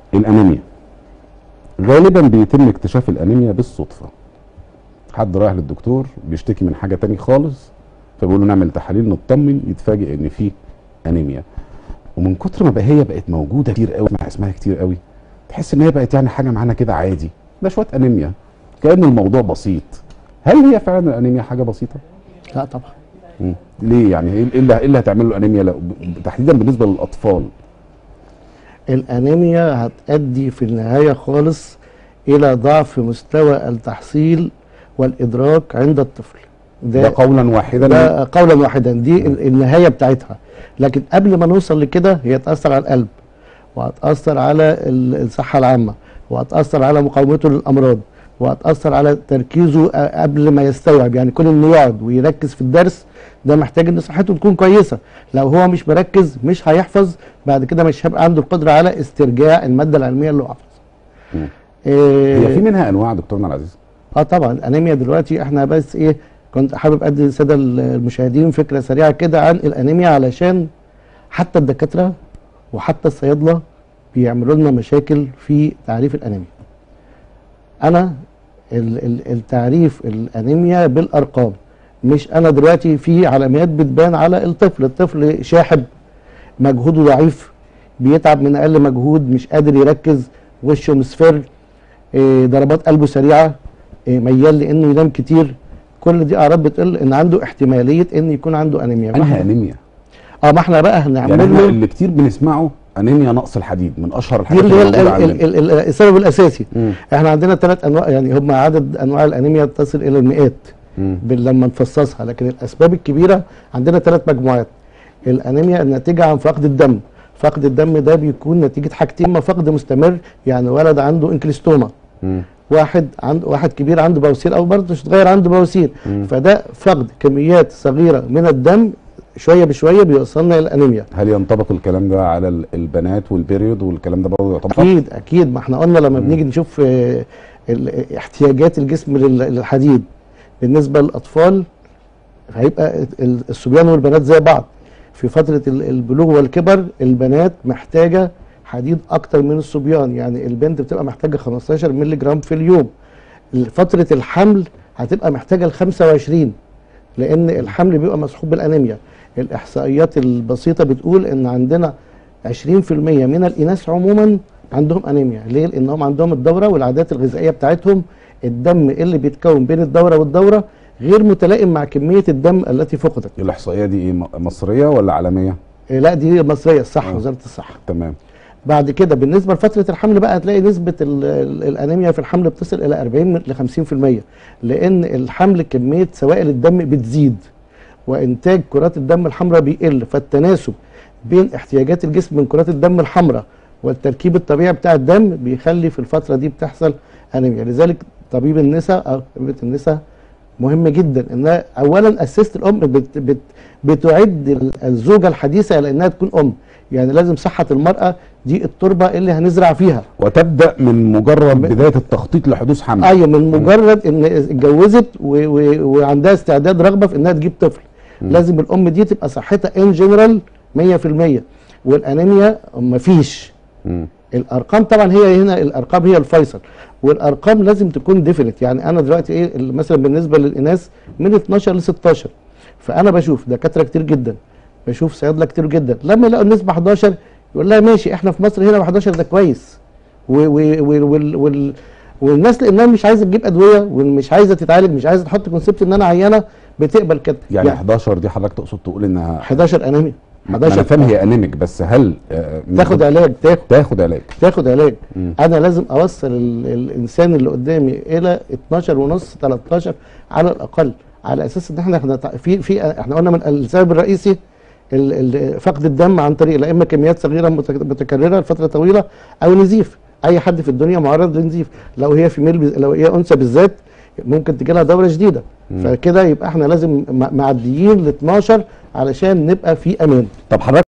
الانيميا غالبا بيتم اكتشاف الانيميا بالصدفه حد رايح للدكتور بيشتكي من حاجه تاني خالص فبيقول له نعمل تحاليل نطمن يتفاجئ ان في انيميا ومن كتر ما بقى هي بقت موجوده كتير قوي مع اسمها كتير قوي تحس ان هي بقت يعني حاجه معانا كده عادي ده شويه انيميا كان الموضوع بسيط هل هي فعلا الانيميا حاجه بسيطه لا طبعا مم. ليه يعني ايه اللي ايه اللي هتعمل له انيميا لو- ب- تحديدا بالنسبه للاطفال الانيميا هتؤدي في النهايه خالص الى ضعف مستوى التحصيل والادراك عند الطفل ده قولا واحدا ده قولا واحدا دي ال- النهايه بتاعتها لكن قبل ما نوصل لكده هي تاثر على القلب وهتاثر على ال- الصحه العامه وهتاثر على مقاومته للامراض وهتاثر على تركيزه أ- قبل ما يستوعب يعني كل انه يقعد ويركز في الدرس ده محتاج ان صحته تكون كويسه لو هو مش مركز مش هيحفظ بعد كده مش هيبقى عنده القدره على استرجاع الماده العلميه اللي هو حافظها مم. إيه هي في منها انواع دكتورنا العزيز اه طبعا الانيميا دلوقتي احنا بس ايه كنت حابب ادي للساده المشاهدين فكره سريعه كده عن الانيميا علشان حتى الدكاتره وحتى الصيادله بيعملوا لنا مشاكل في تعريف الانيميا. انا ال- ال- التعريف الانيميا بالارقام مش انا دلوقتي في علامات بتبان على الطفل، الطفل شاحب مجهوده ضعيف بيتعب من اقل مجهود مش قادر يركز وشه مصفر إيه، ضربات قلبه سريعه إيه، ميال لانه ينام كتير كل دي اعراض بتقول ان عنده احتماليه ان يكون عنده انيميا ما انها احنا انيميا اه ما احنا بقى يعني هنعمل احنا له اللي كتير بنسمعه انيميا نقص الحديد من اشهر دي الحاجات اللي هي اللي ال- موجوده ال- عندنا ال- ال- السبب الاساسي مم. احنا عندنا ثلاث انواع يعني هم عدد انواع الانيميا تصل الى المئات مم. بال- لما نفصصها لكن الاسباب الكبيره عندنا ثلاث مجموعات الانيميا الناتجه عن فقد الدم فقد الدم ده بيكون نتيجه حاجتين اما فقد مستمر يعني ولد عنده انكليستوما مم. واحد عنده واحد كبير عنده بواسير او برضه صغير عنده بواسير مم. فده فقد كميات صغيره من الدم شويه بشويه بيوصلنا الى الانيميا هل ينطبق الكلام ده على ال- البنات والبيريود والكلام ده برضه يعتبر اكيد اكيد ما احنا قلنا لما مم. بنيجي نشوف آه، ال- احتياجات الجسم لل- للحديد بالنسبه للاطفال هيبقى ال- الصبيان والبنات زي بعض في فتره ال- البلوغ والكبر البنات محتاجه حديد اكتر من الصبيان يعني البنت بتبقى محتاجه 15 مللي جرام في اليوم فتره الحمل هتبقى محتاجه ل 25 لان الحمل بيبقى مصحوب بالانيميا الاحصائيات البسيطه بتقول ان عندنا 20% من الاناث عموما عندهم انيميا ليه لانهم عندهم الدوره والعادات الغذائيه بتاعتهم الدم اللي بيتكون بين الدوره والدوره غير متلائم مع كميه الدم التي فقدت الاحصائيه دي ايه م- مصريه ولا عالميه إيه لا دي مصريه الصح آه. وزاره الصحه تمام بعد كده بالنسبه لفتره الحمل بقى هتلاقي نسبه ال- ال- الانيميا في الحمل بتصل الى 40 ل 50% لان الحمل كميه سوائل الدم بتزيد وانتاج كرات الدم الحمراء بيقل فالتناسب بين احتياجات الجسم من كرات الدم الحمراء والتركيب الطبيعي بتاع الدم بيخلي في الفتره دي بتحصل انيميا لذلك طبيب النساء او طبيبه النساء مهم جدا انها اولا اسست الام بت بت بتعد ال- الزوجه الحديثه على انها تكون ام يعني لازم صحه المراه دي التربه اللي هنزرع فيها وتبدا من مجرد بدايه التخطيط لحدوث حمل ايوه من مجرد ان اتجوزت و- و- وعندها استعداد رغبه في انها تجيب طفل مم. لازم الام دي تبقى صحتها ان جنرال 100% والانيميا مفيش مم. الارقام طبعا هي هنا الارقام هي الفيصل والارقام لازم تكون ديفينيت يعني انا دلوقتي ايه ال- مثلا بالنسبه للاناث من 12 ل 16 فانا بشوف دكاتره كتير جدا بشوف صيادله كتير جدا لما يلاقوا النسبه 11 يقول لها ماشي احنا في مصر هنا 11 ده كويس و و و وال وال والناس لانها مش عايزه تجيب ادويه ومش عايزه تتعالج مش عايزه تحط كونسيبت ان انا عيانه بتقبل كده يعني 11 دي حضرتك تقصد تقول انها 11 انيميا ما انا فاهم هي انيميك بس هل آه، تاخد علاج تاخد تاخد علاج تاخد علاج مم. انا لازم اوصل ال- الانسان اللي قدامي الى 12 ونص 13 على الاقل على اساس ان احنا احنا تع- في في احنا قلنا من السبب الرئيسي ال- ال- فقد الدم عن طريق لا اما كميات صغيره متك- متكرره لفتره طويله او نزيف اي حد في الدنيا معرض لنزيف لو هي في ميل لو هي انثى بالذات ممكن تجي لها دوره شديده مم. فكده يبقى احنا لازم م- معديين ل 12 علشان نبقى في امان طب حضرتك